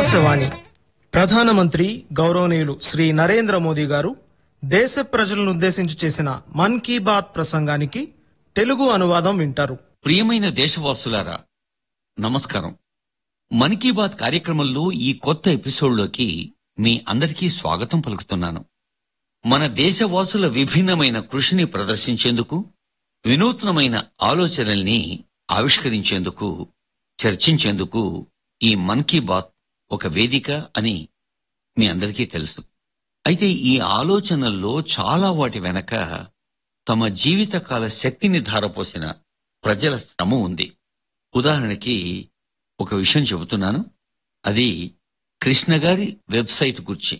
ఆకాశవాణి ప్రధానమంత్రి గౌరవనీయులు శ్రీ నరేంద్ర మోదీ గారు దేశ ప్రజలను ఉద్దేశించి చేసిన మన్ కీ బాత్ ప్రసంగానికి తెలుగు అనువాదం వింటారు ప్రియమైన దేశవాసులారా నమస్కారం మన్ కీ బాత్ కార్యక్రమంలో ఈ కొత్త ఎపిసోడ్లోకి మీ అందరికీ స్వాగతం పలుకుతున్నాను మన దేశవాసుల విభిన్నమైన కృషిని ప్రదర్శించేందుకు వినూత్నమైన ఆలోచనల్ని ఆవిష్కరించేందుకు చర్చించేందుకు ఈ మన్ కీ బాత్ ఒక వేదిక అని మీ అందరికీ తెలుసు అయితే ఈ ఆలోచనల్లో చాలా వాటి వెనక తమ జీవితకాల శక్తిని ధారపోసిన ప్రజల శ్రమ ఉంది ఉదాహరణకి ఒక విషయం చెబుతున్నాను అది కృష్ణ గారి వెబ్సైట్ గురించి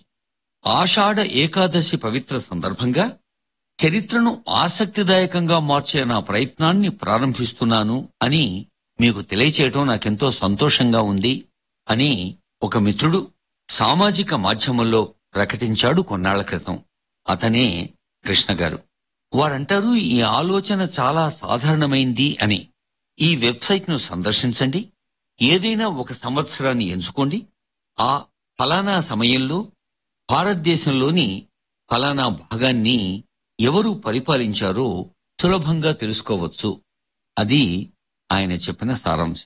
ఆషాఢ ఏకాదశి పవిత్ర సందర్భంగా చరిత్రను ఆసక్తిదాయకంగా మార్చే నా ప్రయత్నాన్ని ప్రారంభిస్తున్నాను అని మీకు తెలియచేయటం నాకెంతో సంతోషంగా ఉంది అని ఒక మిత్రుడు సామాజిక మాధ్యమంలో ప్రకటించాడు కొన్నాళ్ల క్రితం అతనే కృష్ణ గారు వారంటారు ఈ ఆలోచన చాలా సాధారణమైంది అని ఈ వెబ్సైట్ ను సందర్శించండి ఏదైనా ఒక సంవత్సరాన్ని ఎంచుకోండి ఆ ఫలానా సమయంలో భారతదేశంలోని ఫలానా భాగాన్ని ఎవరు పరిపాలించారో సులభంగా తెలుసుకోవచ్చు అది ఆయన చెప్పిన సారాంశం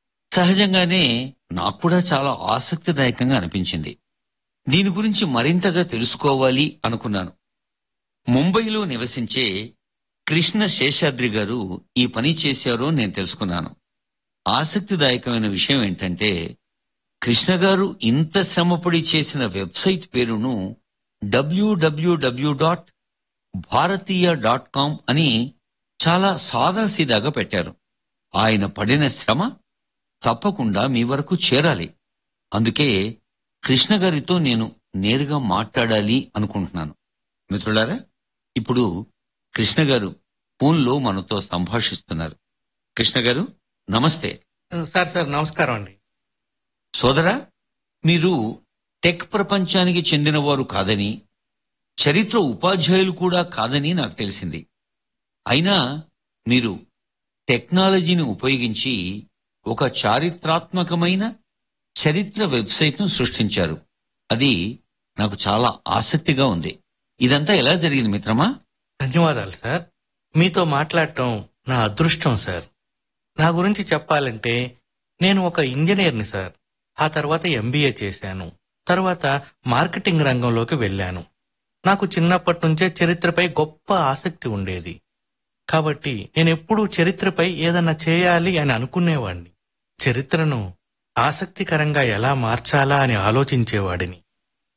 సహజంగానే నాకు కూడా చాలా ఆసక్తిదాయకంగా అనిపించింది దీని గురించి మరింతగా తెలుసుకోవాలి అనుకున్నాను ముంబైలో నివసించే కృష్ణ శేషాద్రి గారు ఈ పని చేశారో నేను తెలుసుకున్నాను ఆసక్తిదాయకమైన విషయం ఏంటంటే కృష్ణ గారు ఇంత శ్రమపడి చేసిన వెబ్సైట్ పేరును WWW dot Bharatiya dot com అని చాలా సాదాసీదాగా పెట్టారు ఆయన పడిన శ్రమ తప్పకుండా మీ వరకు చేరాలి అందుకే కృష్ణ గారితో నేను నేరుగా మాట్లాడాలి అనుకుంటున్నాను మిత్రులారా ఇప్పుడు కృష్ణ గారు ఫోన్లో మనతో సంభాషిస్తున్నారు కృష్ణ గారు నమస్తే సార్ సార్ నమస్కారం అండి సోదరా మీరు టెక్ ప్రపంచానికి చెందినవారు కాదని చరిత్ర ఉపాధ్యాయులు కూడా కాదని నాకు తెలిసింది అయినా మీరు టెక్నాలజీని ఉపయోగించి ఒక చారిత్రాత్మకమైన చరిత్ర వెబ్సైట్ను సృష్టించారు అది నాకు చాలా ఆసక్తిగా ఉంది ఇదంతా ఎలా జరిగింది మిత్రమా ధన్యవాదాలు సార్ మీతో మాట్లాడటం నా అదృష్టం సార్ నా గురించి చెప్పాలంటే నేను ఒక ఇంజనీర్ని సార్ ఆ తర్వాత ఎంబీఏ చేశాను తర్వాత మార్కెటింగ్ రంగంలోకి వెళ్ళాను నాకు చిన్నప్పటి నుంచే చరిత్రపై గొప్ప ఆసక్తి ఉండేది కాబట్టి నేను ఎప్పుడూ చరిత్రపై ఏదన్నా చేయాలి అని అనుకునేవాడిని చరిత్రను ఆసక్తికరంగా ఎలా మార్చాలా అని ఆలోచించేవాడిని